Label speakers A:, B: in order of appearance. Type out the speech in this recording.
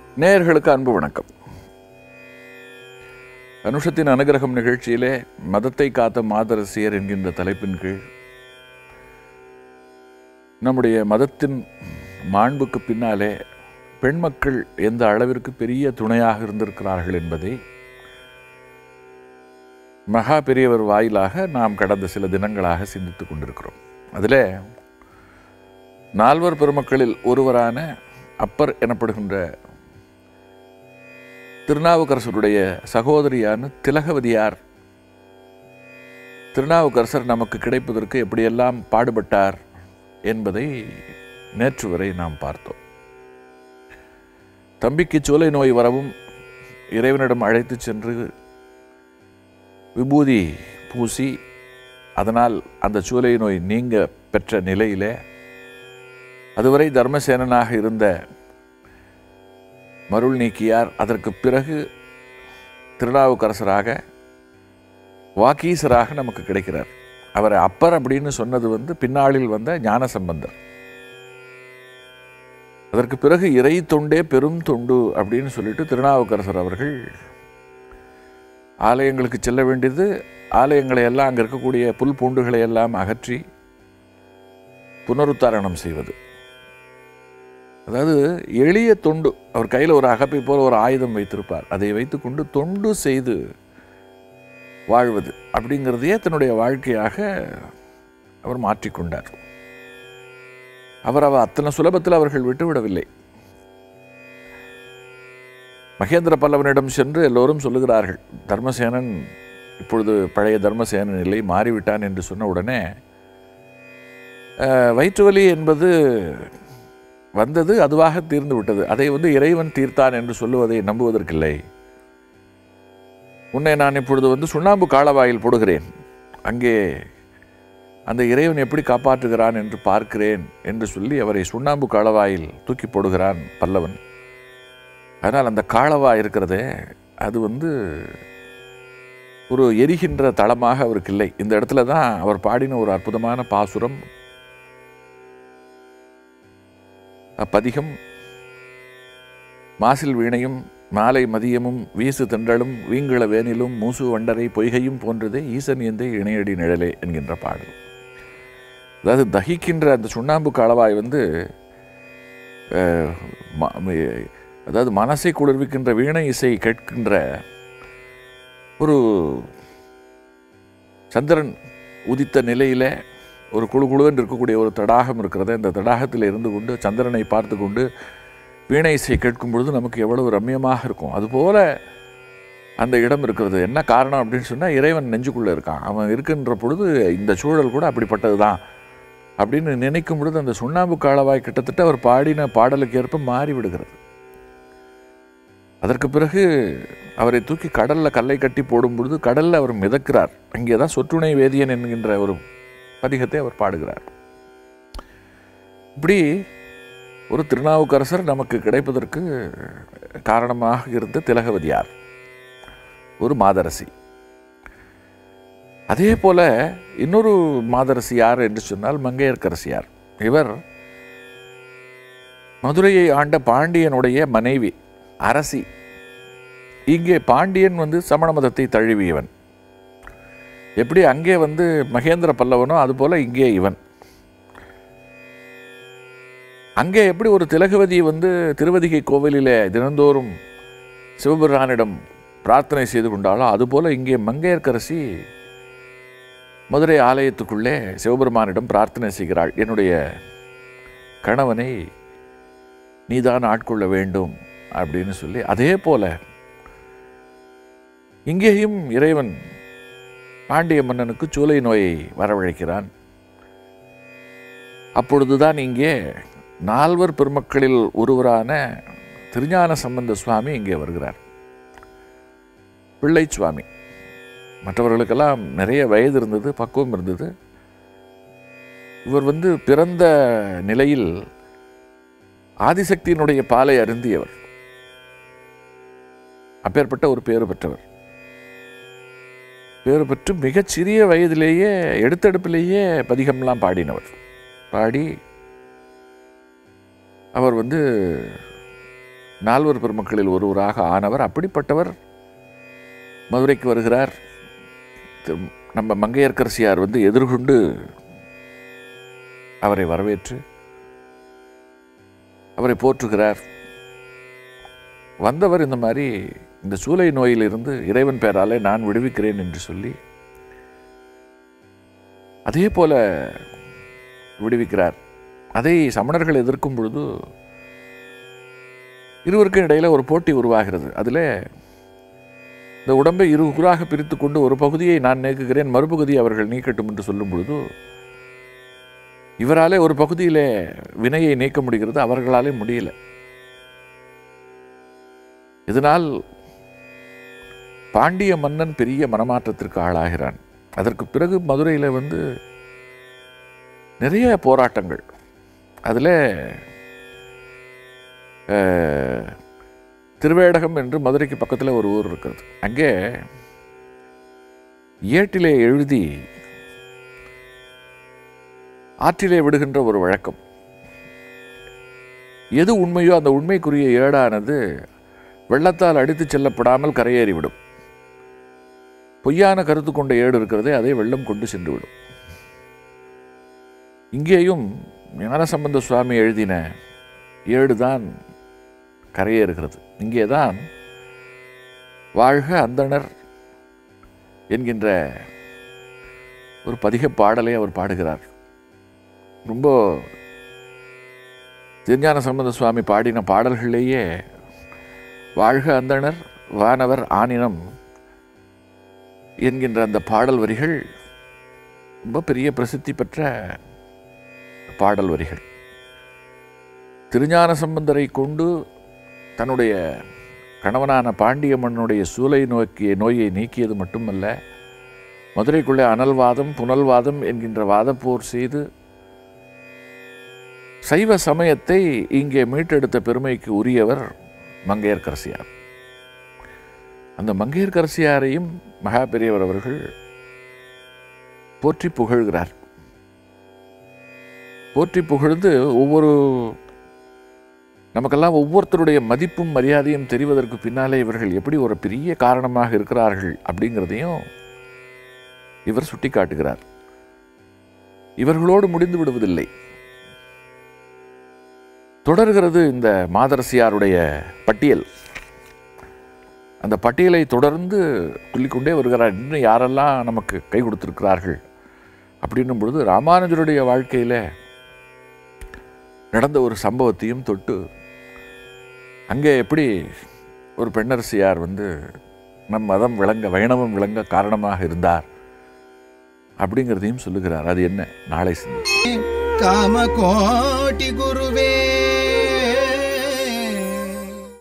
A: நேயர்களுக்கு அன்பு வணக்கம் அனுஷத்தின் அனுகிரகம் நிகழ்ச்சியிலே மதத்தை காத்த மாதரசியர் என்கின்ற தலைப்பின் கீழ் நம்முடைய மதத்தின் மாண்புக்கு பின்னாலே பெண் மக்கள் எந்த அளவிற்கு பெரிய துணையாக இருந்திருக்கிறார்கள் என்பதை மகா பெரியவர் வாயிலாக நாம் கடந்த சில தினங்களாக சிந்தித்துக் கொண்டிருக்கிறோம் அதில் நால்வர் பெருமக்களில் ஒருவரான அப்பர் எனப்படுகின்ற திருநாவுக்கரசருடைய சகோதரியான திலகவதியார் திருநாவுக்கரசர் நமக்கு கிடைப்பதற்கு எப்படியெல்லாம் பாடுபட்டார் என்பதை நேற்று வரை நாம் பார்த்தோம் தம்பிக்கு சோலை நோய் வரவும் இறைவனிடம் அழைத்து சென்று விபூதி பூசி அதனால் அந்த சூலை நோய் நீங்க பெற்ற நிலையிலே அதுவரை தர்மசேனனாக இருந்த மருள் நீக்கியார் அதற்கு பிறகு திருநாவுக்கரசராக வாக்கீசராக நமக்கு கிடைக்கிறார் அவரை அப்பர் அப்படின்னு சொன்னது வந்து பின்னாளில் வந்த ஞான சம்பந்தர் அதற்கு பிறகு இறை தொண்டே பெரும் தொண்டு அப்படின்னு சொல்லிட்டு திருநாவுக்கரசர் அவர்கள் ஆலயங்களுக்கு செல்ல வேண்டியது ஆலயங்களை எல்லாம் அங்கே இருக்கக்கூடிய புல் பூண்டுகளை எல்லாம் அகற்றி புனருத்தாரணம் செய்வது அதாவது எளிய தொண்டு அவர் கையில் ஒரு அகப்பை போல ஒரு ஆயுதம் வைத்திருப்பார் அதை வைத்துக்கொண்டு தொண்டு செய்து வாழ்வது அப்படிங்கிறதையே தன்னுடைய வாழ்க்கையாக அவர் மாற்றிக்கொண்டார் அவர் அவ அத்தனை சுலபத்தில் அவர்கள் விட்டுவிடவில்லை மகேந்திர பல்லவனிடம் சென்று எல்லோரும் சொல்லுகிறார்கள் தர்மசேனன் இப்பொழுது பழைய தர்மசேனன் இல்லை மாறிவிட்டான் என்று சொன்ன உடனே அஹ், வயிற்று வலி என்பது வந்தது அதுவாக தீர்ந்து விட்டது அதை வந்து இறைவன் தீர்த்தான் என்று சொல்லுவதை நம்புவதற்கில்லை உன்னை நான் இப்பொழுது வந்து சுண்ணாம்பு காலவாயில் போடுகிறேன் அங்கே அந்த இறைவன் எப்படி காப்பாற்றுகிறான் என்று பார்க்கிறேன் என்று சொல்லி அவரை சுண்ணாம்பு காலவாயில் தூக்கி போடுகிறான் பல்லவன் அதனால் அந்த காளவா இருக்கிறதே அது வந்து ஒரு எரிகின்ற தளமாக அவருக்கு இல்லை இந்த இடத்துல தான் அவர் பாடின ஒரு அற்புதமான பாசுரம் அப்பதிகம் மாசில் வீணையும் மாலை மதியமும் வீசு தென்றலும் வீங்கிள வேனிலும் மூசு வண்டரை பொய்கையும் போன்றதே ஈசன் எந்தை இணையடி நிழலே என்கின்ற பாடல் அதாவது தகிக்கின்ற அந்த சுண்ணாம்பு காலவாய் வந்து அஹ், ம- ம- அதாவது மனசை குளிர்விக்கின்ற வீணை இசை கேட்கின்ற ஒரு சந்திரன் உதித்த நிலையில ஒரு குழு குழுவென்று இருக்கக்கூடிய ஒரு தடாகம் இருக்கிறது இந்த தடாகத்தில் இருந்து கொண்டு சந்திரனை பார்த்து கொண்டு வீணை இசை கேட்கும் பொழுது நமக்கு எவ்வளவு ரம்மியமாக இருக்கும் அதுபோல அந்த இடம் இருக்கிறது என்ன காரணம் அப்படின்னு சொன்னால் இறைவன் நெஞ்சுக்குள்ளே இருக்கான் அவன் இருக்கின்ற பொழுது இந்த சூழல் கூட அப்படிப்பட்டது தான் அப்படின்னு நினைக்கும் பொழுது அந்த சுண்ணாம்பு காலவாய் கிட்டத்தட்ட அவர் பாடின பாடலுக்கு ஏற்ப மாறி விடுகிறது அதற்கு பிறகு அவரை தூக்கி கடலில் கல்லை கட்டி போடும் பொழுது கடலில் அவர் மிதக்கிறார் அங்கே தான் சொற்றுணை வேதியன் என்கின்ற ஒரு பதிகத்தை அவர் பாடுகிறார் இப்படி ஒரு திருநாவுக்கரசர் நமக்கு கிடைப்பதற்கு காரணமாக இருந்த திலகவதியார் ஒரு மாதரசி அதே போல இன்னொரு மாதரசி யார் என்று சொன்னால் மங்கையர்க்கரசியார் இவர் மதுரையை ஆண்ட பாண்டியனுடைய மனைவி அரசி இங்கே பாண்டியன் வந்து சமண மதத்தை தழுவியவன் எப்படி அங்கே வந்து மகேந்திர பல்லவனோ அதுபோல இங்கே இவன் அங்கே எப்படி ஒரு திலகவதி வந்து திருவதிகை கோவிலிலே தினந்தோறும் சிவபிரானிடம் பிரார்த்தனை செய்து கொண்டாலோ அதுபோல இங்கே மங்கையர்க்கரசி மதுரை ஆலயத்துக்குள்ளே சிவபெருமானிடம் பிரார்த்தனை செய்கிறாள் என்னுடைய கணவனை நீதான் ஆட்கொள்ள வேண்டும் அப்படின்னு சொல்லி அதே போல இங்கேயும் இறைவன் பாண்டிய மன்னனுக்கு சூலை நோயை வரவழைக்கிறான் அப்பொழுதுதான் இங்கே நால்வர் பெருமக்களில் ஒருவரான திருஞான சம்பந்த சுவாமி இங்கே வருகிறார் பிள்ளை சுவாமி மற்றவர்களுக்கெல்லாம் நிறைய வயது இருந்தது பக்குவம் இருந்தது இவர் வந்து பிறந்த நிலையில் ஆதிசக்தியினுடைய பாலை அருந்தியவர் அப்பேற்பட்ட ஒரு பேறு பெற்றவர் பேறு பெற்று மிகச் சிறிய வயதிலேயே எடுத்தெடுப்பிலேயே பதிகம்லாம் பாடினவர் பாடி அவர் வந்து நால்வர் பெருமக்களில் ஒருவராக ஆனவர் அப்படிப்பட்டவர் மதுரைக்கு வருகிறார் திரு- நம்ம மங்கையர்க்கரசியார் வந்து எதிர்கொண்டு அவரை வரவேற்று அவரை போற்றுகிறார் வந்தவர் இந்த மாதிரி இந்த சூளை நோயிலிருந்து இறைவன் பெயராலே நான் விடுவிக்கிறேன் என்று சொல்லி அதே போல விடுவிக்கிறார் அதை சமணர்கள் எதிர்க்கும் பொழுது இருவருக்கும் இடையில ஒரு போட்டி உருவாகிறது அதில் இந்த உடம்பை இரு குறாக பிரித்து கொண்டு ஒரு பகுதியை நான் நீக்குகிறேன் மறுபகுதியை அவர்கள் நீக்கட்டும் என்று சொல்லும் பொழுது இவராலே ஒரு பகுதியிலே வினையை நீக்க முடிகிறது அவர்களாலே முடியல இதனால் பாண்டிய மன்னன் பெரிய மனமாற்றத்திற்கு ஆளாகிறான் அதற்கு பிறகு மதுரையில் வந்து நிறைய போராட்டங்கள் அதில் திருவேடகம் என்று மதுரைக்கு பக்கத்தில் ஒரு ஊர் இருக்கிறது அங்கே ஏட்டிலே எழுதி ஆற்றிலே விடுகின்ற ஒரு வழக்கம் எது உண்மையோ அந்த உண்மைக்குரிய ஏடானது வெள்ளத்தால் அடித்துச் செல்லப்படாமல் கரையேறிவிடும் பொய்யான கருத்து கொண்ட ஏடு இருக்கிறதே அதை வெள்ளம் கொண்டு சென்று விடும் இங்கேயும் ஞானசம்பந்த சுவாமி எழுதின ஏடுதான் கரையேறுகிறது இங்கேதான் வாழ்க அந்தணர் என்கின்ற ஒரு பதிக பாடலை அவர் பாடுகிறார் ரொம்ப திருஞான சம்பந்த சுவாமி பாடின பாடல்களிலேயே வாழ்க அந்தணர் வானவர் ஆனினம் என்கின்ற அந்த பாடல் வரிகள் ரொம்ப பெரிய பிரசித்தி பெற்ற பாடல் வரிகள் திருஞான சம்பந்தரை கொண்டு தன்னுடைய கணவனான பாண்டிய மன்னனுடைய சூலை நோக்கிய நோயை நீக்கியது மட்டுமல்ல மதுரைக்குள்ளே அனல்வாதம் புனல்வாதம் என்கின்ற வாதப்போர் செய்து சைவ சமயத்தை இங்கே மீட்டெடுத்த பெருமைக்கு உரியவர் மங்கையர்க்கரசியார் அந்த மங்கையர்க்கரசியாரையும் மகா பெரியவர் அவர்கள் போற்றி புகழ்கிறார் போற்றி புகழ்ந்து ஒவ்வொரு நமக்கெல்லாம் ஒவ்வொருத்தருடைய மதிப்பும் மரியாதையும் தெரிவதற்கு பின்னாலே இவர்கள் எப்படி ஒரு பெரிய காரணமாக இருக்கிறார்கள் அப்படிங்கிறதையும் இவர் சுட்டிக்காட்டுகிறார் இவர்களோடு முடிந்து விடுவதில்லை தொடர்கிறது இந்த மாதரசியாருடைய பட்டியல் அந்த பட்டியலை தொடர்ந்து சொல்லிக்கொண்டே வருகிறார் இன்னும் யாரெல்லாம் நமக்கு கை கொடுத்திருக்கிறார்கள் அப்படின்னும் பொழுது ராமானுஜருடைய வாழ்க்கையில் நடந்த ஒரு சம்பவத்தையும் தொட்டு அங்கே எப்படி ஒரு பெண்ணரசியார் வந்து நம் மதம் விளங்க வைணவம் விளங்க காரணமாக இருந்தார் அப்படிங்கிறதையும் சொல்லுகிறார் அது என்ன நாளை சிந்தி
B: ಕಾಮಕೋಟಿ ಗುರುವೇ